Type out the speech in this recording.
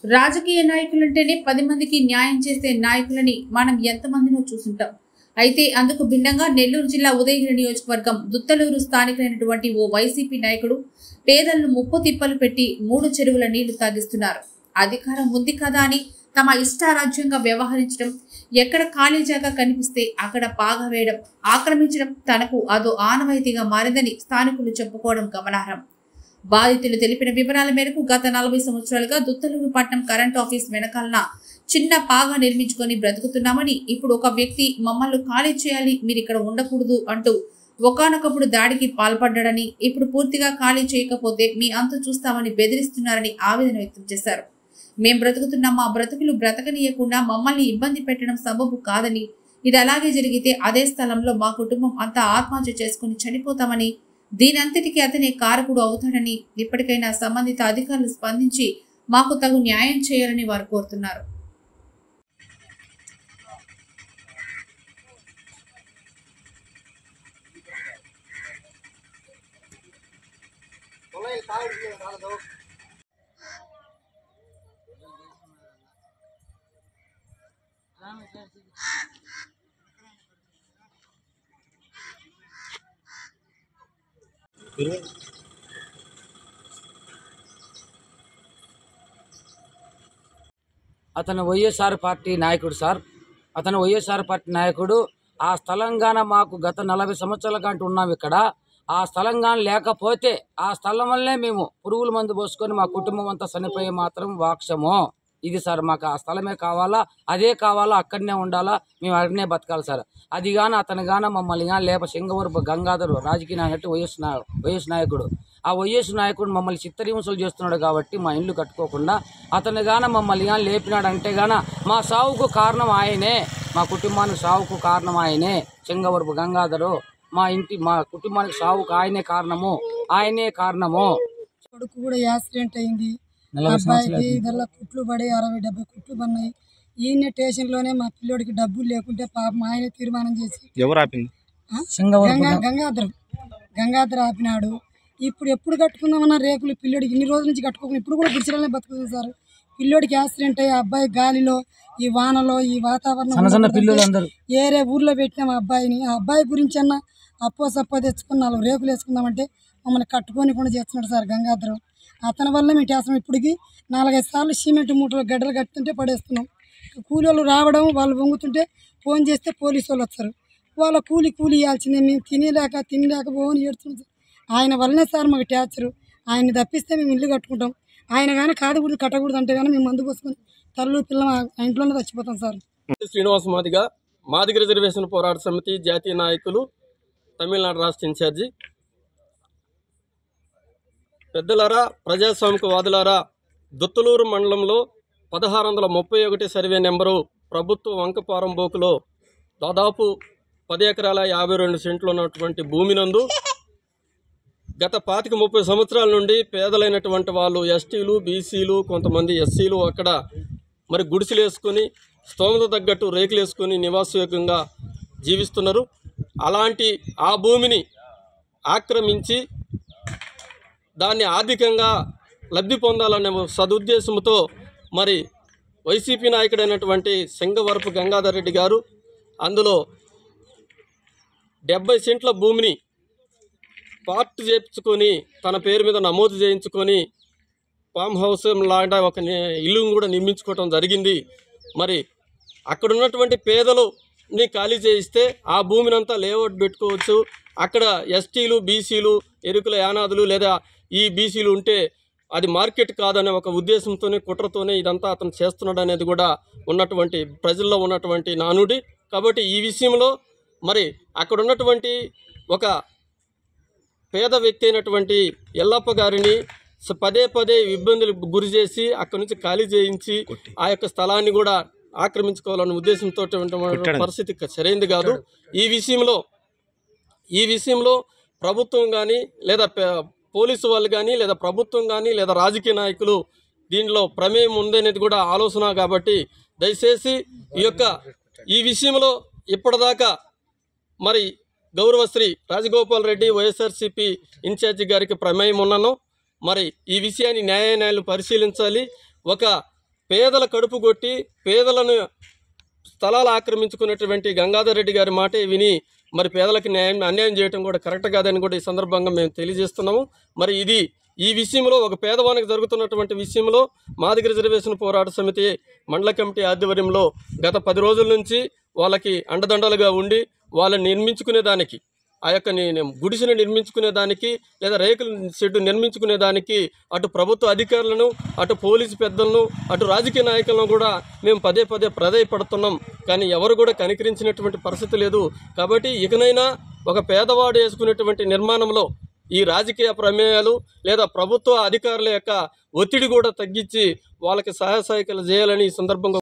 రాజకీయ నాయకులంటేనే పది మందికి న్యాయం చేసే నాయకులని మనం ఎంతమందినో చూసుంటాం అయితే అందుకు భిన్నంగా నెల్లూరు జిల్లా ఉదయగిరి నియోజకవర్గం దుత్తలూరు స్థానికులైనటువంటి ఓ వైసీపీ నాయకుడు పేదలను ముప్పు తిప్పలు పెట్టి మూడు చెరువుల నీళ్లు తాగిస్తున్నారు అధికారం ఉంది కదా అని తమ ఇష్టారాజ్యంగా వ్యవహరించడం ఎక్కడ ఖాళీ జాగా కనిపిస్తే అక్కడ పాగా వేయడం ఆక్రమించడం తనకు అదో ఆనవాయితీగా మారిందని స్థానికులు చెప్పుకోవడం గమనార్హం బాధితులు తెలిపిన వివరాల మేరకు గత నలభై సంవత్సరాలుగా దుత్తలూరు పట్నం కరెంట్ ఆఫీస్ వెనకాలన చిన్న పాగా నిర్మించుకొని బ్రతుకుతున్నామని ఇప్పుడు ఒక వ్యక్తి మమ్మల్ని ఖాళీ చేయాలి మీరు ఇక్కడ ఉండకూడదు అంటూ ఒకానొకప్పుడు దాడికి పాల్పడ్డాడని ఇప్పుడు పూర్తిగా ఖాళీ చేయకపోతే మీ అంతు చూస్తామని బెదిరిస్తున్నారని ఆవేదన వ్యక్తం చేశారు మేం బ్రతుకుతున్న మా బ్రతుకులు బ్రతకనీయకుండా మమ్మల్ని ఇబ్బంది పెట్టడం సబబు కాదని ఇది అలాగే జరిగితే అదే స్థలంలో మా కుటుంబం అంతా ఆత్మహత్య చేసుకుని చనిపోతామని దీనంతటికీ అతనే కారకుడు అవుతాడని ఇప్పటికైనా సంబంధిత అధికారులు స్పందించి మాకు తగు న్యాయం చేయాలని వారు కోరుతున్నారు అతను వైఎస్ఆర్ పార్టీ నాయకుడు సార్ అతను వైఎస్ఆర్ పార్టీ నాయకుడు ఆ స్థలంగాన మాకు గత నలభై సంవత్సరాల కంటే ఉన్నాం ఇక్కడ ఆ స్థలంగాన లేకపోతే ఆ స్థలం వల్లే మేము పురుగుల మందు పోసుకొని మా కుటుంబం అంతా చనిపోయే మాత్రం వాక్షము ఇది సార్ మాకు ఆ స్థలమే కావాలా అదే కావాలా అక్కడనే ఉండాలా మేము అక్కడనే బతకాలి సార్ అది గాన అతను గాన మమ్మల్ని గాన లేప సింగవరపు గంగాధర్ రాజకీయ నాయకుడు వైఎస్ నా వైఎస్ నాయకుడు ఆ వైఎస్ నాయకుడు మమ్మల్ని చిత్తరింసలు చేస్తున్నాడు కాబట్టి మా ఇల్లు కట్టుకోకుండా అతను గాన మమ్మల్ని గాన లేపినాడు అంటే గాన మా సావుకు కారణం ఆయనే మా కుటుంబానికి సావుకు కారణం ఆయనే సింగవరపు గంగాధరు మా ఇంటి మా కుటుంబానికి సావుకు ఆయనే కారణము ఆయనే కారణము కొడుకు కూడా యాక్సిడెంట్ అయింది అబ్బాయికి ఇదల్లా కుట్లు పడి అరవై డెబ్బై కుట్లు పడినాయి ఈయన స్టేషన్లోనే మా పిల్లోడికి డబ్బులు లేకుంటే పాప మా ఆయన తీర్మానం చేసి ఎవరు ఆపింది ఆ? గంగా గంగాధర్ గంగాధర్ ఆపినాడు ఇప్పుడు ఎప్పుడు కట్టుకుందామన్న రేకులు పిల్లోడికి ఇన్ని రోజుల నుంచి కట్టుకోకుండా ఇప్పుడు కూడా గుడిసెలనే బతుకుతుంది సార్ పిల్లోడికి యాక్సిడెంట్ అయ్యి ఆ అబ్బాయి గాలిలో ఈ వానలో ఈ వాతావరణం ఉండకూడదంటే ఏరే ఊర్లో పెట్టినాం ఆ అబ్బాయిని ఆ అబ్బాయి గురించి అన్న అప్పో సప్పో తెచ్చుకుని నాలుగు రేకులు వేసుకుందామంటే మమ్మల్ని కట్టుకొని కూడా చేస్తున్నాడు సార్ గంగాధరం అతని వల్ల మేము చేస్తున్నాం ఇప్పటికి నాలుగైదు సార్లు సిమెంట్ మూటలు గడ్డలు కట్టుతుంటే పడేస్తున్నాం కూలి వాళ్ళు రావడం వాళ్ళు వంగుతుంటే ఫోన్ చేస్తే పోలీసు వాళ్ళు వస్తారు వాళ్ళ కూలి కూలి ఇవ్వాల్సిందే మేము తినలేక తినలేక పోని ఏడుతున్నాం సార్ ఆయన వల్లనే సార్ మాకు ట్యాచరు ఆయన్ని తప్పిస్తే మేము ఇల్లు కట్టుకుంటాం ఆయన కానీ కాడకూడదు కట్టకూడదు అంటే కానీ మేము మందు పోసుకొని తల్లు పిల్ల ఆ ఇంట్లోనే చచ్చిపోతాం సార్ శ్రీనివాస మాదిగ మాదిగ రిజర్వేషన్ పోరాట సమితి జాతీయ నాయకులు తమిళనాడు రాష్ట్ర ఇన్ఛార్జి పెద్దలారా ప్రజాస్వామిక వాదులారా దుత్తలూరు మండలంలో పదహారు వందల ముప్పై ఒకటి సర్వే నెంబరు ప్రభుత్వ వంకపారం బోకులో దాదాపు పది ఎకరాల యాభై రెండు సెంట్లు ఉన్నటువంటి భూమి నందు గత పాతిక ముప్పై సంవత్సరాల నుండి పేదలైనటువంటి వాళ్ళు ఎస్టీలు బీసీలు కొంతమంది ఎస్సీలు అక్కడ మరి గుడిసెలు వేసుకొని స్తోమత తగ్గట్టు రేకులు వేసుకొని నివాసయోగ్యంగా జీవిస్తున్నారు అలాంటి ఆ భూమిని ఆక్రమించి దాన్ని ఆర్థికంగా లబ్ధి పొందాలనే సదుద్దేశంతో మరి వైసీపీ నాయకుడైనటువంటి సింగవరపు గంగాధర్ రెడ్డి గారు అందులో డెబ్బై సెంట్ల భూమిని పార్ట్ చేయించుకొని తన పేరు మీద నమోదు చేయించుకొని ఫామ్ హౌస్ లాంటి ఒక ని- ఇల్లును కూడా నిర్మించుకోవటం జరిగింది మరి అక్కడ ఉన్నటువంటి పేదలుని ఖాళీ చేయిస్తే ఆ భూమిని అంతా లేఅవుట్ పెట్టుకోవచ్చు అక్కడ ఎస్టీలు బీసీలు ఎరుకుల యానాదులు లేదా ఈ బీసీలు ఉంటే అది మార్కెట్ కాదనే ఒక ఉద్దేశంతోనే కుట్రతోనే ఇదంతా అతను చేస్తున్నాడు అనేది కూడా ఉన్నటువంటి ప్రజల్లో ఉన్నటువంటి నానుడి కాబట్టి ఈ విషయంలో మరి అక్కడ ఉన్నటువంటి ఒక పేద వ్యక్తి అయినటువంటి ఎల్లప్ప గారిని స- పదే పదే ఇబ్బందులకు గురి చేసి అక్కడి నుంచి ఖాళీ చేయించి ఆ యొక్క స్థలాన్ని కూడా ఆక్రమించుకోవాలన్న ఉద్దేశంతో కొట్టాడు. పరిస్థితి క- సరైంది కాదు ఈ విషయంలో ఈ విషయంలో ప్రభుత్వం కానీ లేదా పే- పోలీసు వాళ్ళు కానీ లేదా ప్రభుత్వం కానీ లేదా రాజకీయ నాయకులు దీనిలో ప్రమేయం ఉందనేది కూడా ఆలోచన కాబట్టి దయచేసి ఈ యొక్క ఈ విషయంలో ఇప్పటిదాకా మరి గౌరవశ్రీ రాజగోపాల్ రెడ్డి వైఎస్ఆర్సీపీ ఇన్ఛార్జి గారికి ప్రమేయం ఉన్నాను మరి ఈ విషయాన్ని న్యాయ న్యాయాలు పరిశీలించాలి ఒక పేదల కడుపు కొట్టి పేదలను స్థలాలు ఆక్రమించుకున్నటువంటి గంగాధర్ రెడ్డి గారి మాటే విని మరి పేదలకు న్యాయం అన్యాయం చేయడం కూడా కరెక్ట్ కాదని కూడా ఈ సందర్భంగా మేము తెలియజేస్తున్నాము మరి ఇది ఈ విషయంలో ఒక పేదవానికి జరుగుతున్నటువంటి విషయంలో మాదిగ రిజర్వేషన్ పోరాట సమితి మండల కమిటీ ఆధ్వర్యంలో గత పది రోజుల నుంచి వాళ్ళకి అండదండలుగా ఉండి వాళ్ళని నిర్మించుకునే దానికి ఆ యొక్క ని- గుడిసెను నిర్మించుకునే దానికి లేదా రేకుల షెడ్డు నిర్మించుకునే దానికి అటు ప్రభుత్వ అధికారులను అటు పోలీసు పెద్దలను అటు రాజకీయ నాయకులను కూడా మేము పదే పదే ప్రధేయపడుతున్నాం కానీ ఎవరు కూడా కనికరించినటువంటి పరిస్థితి లేదు కాబట్టి ఇకనైనా ఒక పేదవాడు వేసుకునేటువంటి నిర్మాణంలో ఈ రాజకీయ ప్రమేయాలు లేదా ప్రభుత్వ అధికారుల యొక్క ఒత్తిడి కూడా తగ్గించి వాళ్ళకి సహాయ సహాయకులు చేయాలని ఈ సందర్భంగా